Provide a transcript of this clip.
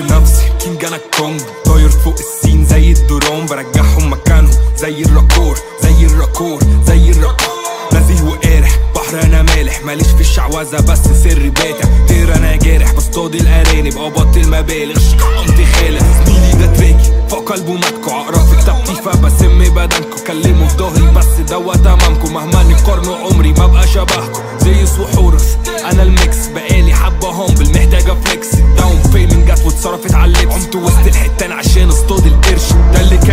بنفسي كينج انا الكونج طاير فوق السين زي الدرون برجعهم مكانهم زي الراكور زي الراكور زي الراكور نزيه وقارح بحر انا مالح ماليش في الشعوذه بس سري باتع طير انا جارح بصطاد الارانب او بطل مبالغ قمت خالف زميلي ده تراكي فوق قلبه ماتكو عقرب في كتابتي فبسم بدنكو كلموا في ظهري بس دوا تمامكو مهما نقارنوا عمري ما بقى شبهكو زيوس وحورس انا الميكس بقالي حبه هومبل محتاجه فليكس داون بيمنت جت واتصرفت على اللبس قمت وسط الحتان عشان اصطاد القرش ده اللي كان